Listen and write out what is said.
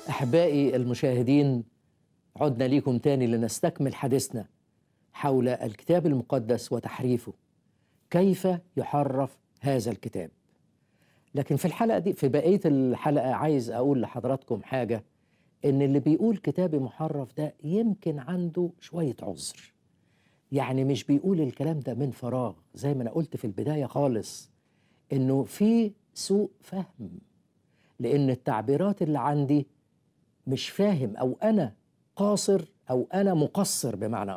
أحبائي المشاهدين عدنا ليكم تاني لنستكمل حديثنا حول الكتاب المقدس وتحريفه كيف يحرف هذا الكتاب لكن في الحلقة دي في بقية الحلقة عايز أقول لحضراتكم حاجة إن اللي بيقول كتابي محرف ده يمكن عنده شوية عذر يعني مش بيقول الكلام ده من فراغ زي ما أنا قلت في البداية خالص إنه في سوء فهم لأن التعبيرات اللي عندي مش فاهم أو أنا قاصر أو أنا مقصر بمعنى